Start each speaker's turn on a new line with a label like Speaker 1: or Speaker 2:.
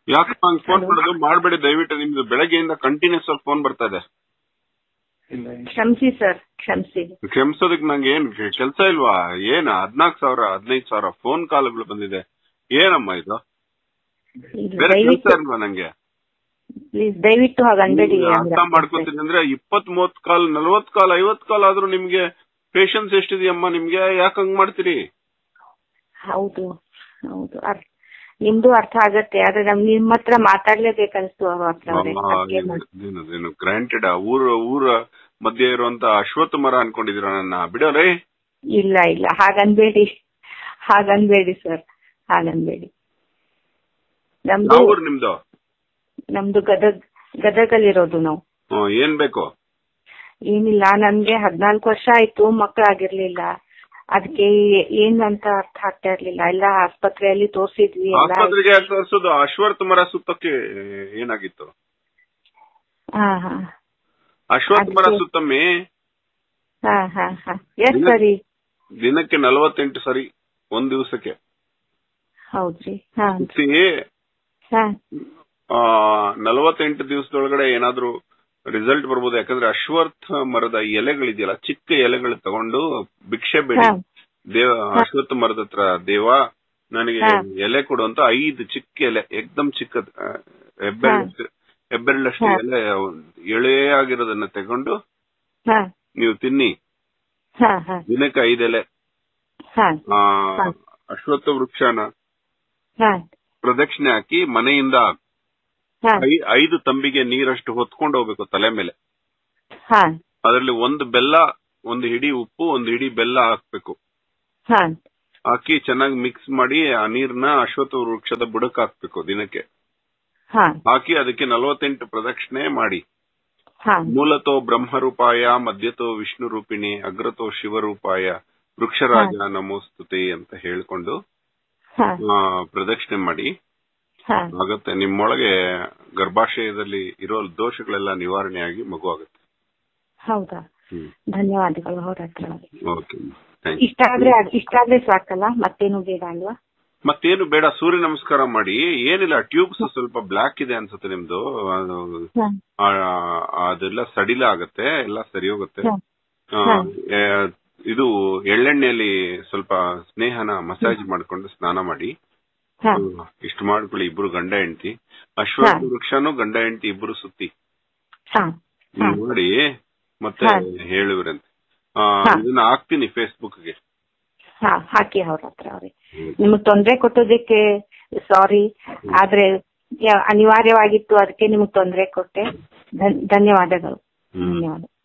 Speaker 1: ಯಾಕಪ್ಪ ಹಂಗ್ ಫೋನ್ ಮಾಡೋದು ಮಾಡ್ಬೇಡಿ ದಯವಿಟ್ಟು ನಿಮ್ದು ಬೆಳಗ್ಗೆಯಿಂದ ಕಂಟಿನ್ಯೂಸ್ ಆಗಿ ಫೋನ್ ಬರ್ತಾ ಇದೆ
Speaker 2: ಕ್ಷಮಿಸಿ ಸರ್ ಕ್ಷಮಿಸಿ
Speaker 1: ಕ್ಷಮಿಸೋದಕ್ ನಂಗೆ ಏನ್ ಕೆಲ್ಸ ಇಲ್ವಾ ಏನ್ ಹದ್ನಾಲ್ಕು ಸಾವಿರ ಹದಿನೈದು ಸಾವಿರ ಫೋನ್ ಕಾಲ್ಗಳು ಬಂದಿದೆ ಏನಮ್ಮ ಇದು
Speaker 2: ಇಲ್ಲ,
Speaker 1: ಬೇರೆ ಕೆಲ್ಸ
Speaker 2: ದಯವಿಟ್ಟು
Speaker 1: ಇಲ್ವಾ ನಂಗೆ
Speaker 2: ಪ್ಲೀಸ್ ದಯವಿಟ್ಟು ಹಾಗೆ ಅನ್ಬೇಡಿ
Speaker 1: ನೀವು ಅರ್ಥ ಮಾಡ್ಕೊತೀನಿ ಅಂದ್ರೆ ಇಪ್ಪತ್ ಮೂವತ್ ಕಾಲ್ ನಲ್ವತ್ ಕಾಲ್ ಐವತ್ ಕಾಲ್ ಆದ್ರೂ ನಿಮ್ಗೆ ಪೇಷನ್ಸ್ ಎಷ್ಟಿದೆಯಮ್ಮ ನಿಮ್ಗೆ ಯಾಕೆ ಹಂಗ್ ಮಾಡ್ತೀರಿ
Speaker 2: ಹೌದು ಹೌದು ಅರ್- ನಿಮ್ದು ಅರ್ಥ ಆಗತ್ತೆ ಆದ್ರೆ ನಮ್ ನಿಮ್ ಹತ್ರ ಮಾತಾಡ್ಲೇಬೇಕನ್ಸ್ತು ಅವ್ರ ಹತ್ರ
Speaker 1: ಗ್ರಾಂಟೆಡ್ ಊರ ಊರ ಮಧ್ಯೆ ಇರುವಂತ ಅಶ್ವತ್ಥ ಮರ ಅನ್ಕೊಂಡಿದೀರ ನನ್ನ ಬಿಡೋರೇ
Speaker 2: ಇಲ್ಲ ಇಲ್ಲ ಹಾಗನ್ಬೇಡಿ ಹಾಗನ್ಬೇಡಿ ಸರ್ ಹಾಗನ್ಬೇಡಿ ನಮ್ದು
Speaker 1: ಯಾವ ಊರು ನಿಮ್ದು
Speaker 2: ನಮ್ದು ಗದಗ್ ಗದಗಲ್ಲಿರೋದು ನಾವು
Speaker 1: ಹ್ಮ್, ಏನ್ ಬೇಕು
Speaker 2: ಏನಿಲ್ಲ ನನ್ಗೆ ಹದ್ನಾಲ್ಕು ವರ್ಷ ಆಯ್ತು ಮಕ್ಕಳಾಗಿರ್ಲಿಲ್ಲ ಅದಕ್ಕೆ ಏನ್ ಅಂತ ಅರ್ಥ ಆಗ್ತಾ ಇರ್ಲಿಲ್ಲ ಎಲ್ಲ ಆಸ್ಪತ್ರೆಯಲ್ಲಿ ತೋರ್ಸಿದ್ವಿ ಎಲ್ಲ
Speaker 1: ಆಸ್ಪತ್ರೆಗೆ ಯಾಕೆ ತೋರ್ಸೋದು ಅಶ್ವತ್ಥ ಮರ ಸುತ್ತಕ್ಕೆ ಏನಾಗಿತ್ತು
Speaker 2: ಹಾ ಹಾ
Speaker 1: ಅಶ್ವತ್ಥ ಮರ
Speaker 2: ಅದಕ್ಕೆ-
Speaker 1: ಸುತ್ತಮ್ಮಿ
Speaker 2: ಹಾ ಹಾ ಹಾ ಎಸ್
Speaker 1: ದಿನ-
Speaker 2: ಸರಿ
Speaker 1: ದಿನಕ್ಕೆ ನಲವತ್ತೆಂಟು ಸರಿ ಒಂದ್ ದಿವಸಕ್ಕೆ
Speaker 2: ಹೌದ್ರಿ ಹಾ
Speaker 1: ಸುತ್ತಿ
Speaker 2: ಹಾ
Speaker 1: ಆ ನಲವತ್ತೆಂಟು ದಿವಸದೊಳಗಡೆ ಏನಾದ್ರೂ ರಿಸಲ್ಟ್ ಬರ್ಬೋದು ಯಾಕಂದ್ರೆ ಅಶ್ವತ್ಥ ಮರದ ಎಲೆಗಳಿದೆಯಲ್ಲ ಚಿಕ್ಕ ಎಲೆಗಳು ತಗೊಂಡು ಭಿಕ್ಷೆ ಬೇಡಿ
Speaker 2: ಹಾ.
Speaker 1: ದೇವ ಅಶ್ವತ್ಥ ಮರದ ಹತ್ರ ದೇವ ನನಗೆ
Speaker 2: ಹಾ.
Speaker 1: ಎಲೆ ಕೊಡು ಅಂತ ಐದು ಚಿಕ್ಕ ಎಲೆ ಎಕ್ದಮ್ ಚಿಕ್ಕದ್ ಆ, ಹೆಬ್ಬೆರಳಷ್ಟು ಹೆಬ್ಬೆರಳಷ್ಟು
Speaker 2: ಹಾ.
Speaker 1: ಎಲೆ ಎಳೆ ಆಗಿರೋದನ್ನ ತಗೊಂಡು
Speaker 2: ಹಾ
Speaker 1: ನೀವು ತಿನ್ನಿ
Speaker 2: ಹಾ ಹಾ
Speaker 1: ದಿನಕ್ಕೆ ಐದು ಎಲೆ
Speaker 2: ಹಾ
Speaker 1: ಆ,
Speaker 2: ಹಾ.
Speaker 1: ಅಶ್ವತ್ಥ ವೃಕ್ಷನ
Speaker 2: ಹಾ
Speaker 1: ಪ್ರದಕ್ಷಿಣೆ ಹಾಕಿ ಮನೆಯಿಂದ
Speaker 2: ಹಾ
Speaker 1: ಐ- ಐದು ತಂಬಿಗೆ ನೀರಷ್ಟು ಹೊತ್ಕೊಂಡು ಹೋಗ್ಬೇಕು ತಲೆ ಮೇಲೆ
Speaker 2: ಹಾ
Speaker 1: ಅದರಲ್ಲಿ ಒಂದು ಬೆಲ್ಲ ಒಂದು ಹಿಡಿ ಉಪ್ಪು ಒಂದು ಹಿಡಿ ಬೆಲ್ಲ ಹಾಕ್ಬೇಕು
Speaker 2: ಹಾ
Speaker 1: ಹಾಕಿ ಚೆನ್ನಾಗಿ ಮಿಕ್ಸ್ ಮಾಡಿ ಆ ನೀರ್ನ ಅಶ್ವತ್ಥ ವೃಕ್ಷದ ಬುಡಕ್ ಹಾಕ್ಬೇಕು ದಿನಕ್ಕೆ
Speaker 2: ಹಾ
Speaker 1: ಹಾಕಿ ಅದಕ್ಕೆ ನಲವತ್ತೆಂಟು ಪ್ರದಕ್ಷಿಣೆ ಮಾಡಿ
Speaker 2: ಹಾ
Speaker 1: ಮೂಲತೋ ಬ್ರಹ್ಮರೂಪಾಯ ಮಧ್ಯತೋ ವಿಷ್ಣು ರೂಪಿಣಿ ಅಗ್ರತೋ ಶಿವರೂಪಾಯ ವೃಕ್ಷರಾಜ ನಮೋಸ್ತುತೆ ಅಂತ ಹೇಳ್ಕೊಂಡು
Speaker 2: ಹಾ
Speaker 1: ಆ, ಪ್ರದಕ್ಷಿಣೆ ಮಾಡಿ
Speaker 2: ಹಾ
Speaker 1: ಆಗತ್ತೆ ನಿಮ್ಮೊಳಗೆ ಗರ್ಭಾಶಯದಲ್ಲಿ ಇರೋ ದೋಷಗಳೆಲ್ಲ ನಿವಾರಣೆಯಾಗಿ ಮಗು ಆಗುತ್ತೆ
Speaker 2: ಹೌದಾ
Speaker 1: ಹ್ಮ್
Speaker 2: ಧನ್ಯವಾದಗಳು ಅವ್ರ ಹತ್ರ
Speaker 1: ಓಕೆ ಥ್ಯಾಂಕ್ ಯು
Speaker 2: ಇಷ್ಟ ಆದ್ರೆ ಅದ್- ಇಷ್ಟ ಆದ್ರೆ ಸಾಕಲ್ಲ ಮತ್ತೇನು ಬೇಡ ಅಲ್ವಾ
Speaker 1: ಮತ್ತೇನು ಬೇಡ ಸೂರ್ಯ ನಮಸ್ಕಾರ ಮಾಡಿ ಏನಿಲ್ಲ ಟ್ಯೂಬ್ಸ್ ಸ್ವಲ್ಪ ಬ್ಲಾಕ್ ಇದೆ ಅನ್ಸುತ್ತೆ ನಿಮ್ದು ಅದು,
Speaker 2: ಹಾ
Speaker 1: ಆ- ಅದೆಲ್ಲ ಸಡಿಲ ಆಗತ್ತೆ ಎಲ್ಲ ಸರಿ ಹೋಗುತ್ತೆ
Speaker 2: ಹಾ.
Speaker 1: ಆ,
Speaker 2: ಹಾ.
Speaker 1: ಏ, ಇದು ಎಳ್ಳೆಣ್ಣೆಯಲ್ಲಿ ಸ್ವಲ್ಪ ಸ್ನೇಹನ ಮಸಾಜ್ ಮಾಡ್ಕೊಂಡು ಸ್ನಾನ ಮಾಡಿ
Speaker 2: ಹಾ
Speaker 1: ಹ್ಮ್. ಇಷ್ಟು ಮಾಡ್ಕೊಳ್ಳಿ ಇಬ್ರು ಗಂಡ ಹೆಂಡತಿ ಅಶ್ವತ್ಥ
Speaker 2: ಹಾ.
Speaker 1: ವೃಕ್ಷನು ಗಂಡ ಹೆಂಡತಿ ಇಬ್ರು ಸುತ್ತಿ
Speaker 2: ಹಾ ಹಾ.
Speaker 1: ನೋಡಿ ಮತ್ತೆ
Speaker 2: ಹಾ.
Speaker 1: ಹೇಳುವಿರಂತೆ ಆ,
Speaker 2: ಹಾ.
Speaker 1: ಇದನ್ನ ಹಾಕ್ತೀನಿ ಫೇಸ್ಬುಕ್ಗೆ
Speaker 2: ಹಾ ಹಾಕಿ ಅವ್ರ ಹತ್ರ ಅವ್ರಿಗೆ ನಿಮಗ್ ತೊಂದ್ರೆ ಕೊಟ್ಟೋದಕ್ಕೆ ಸಾರಿ ಆದ್ರೆ ಯ- ಅನಿವಾರ್ಯವಾಗಿತ್ತು ಅದಕ್ಕೆ ನಿಮಗ್ ತೊಂದ್ರೆ ಕೊಟ್ಟೆ ಧನ್- ಧನ್ಯವಾದಗಳು
Speaker 1: ಹ್ಮ್
Speaker 2: ಧನ್ಯವಾದ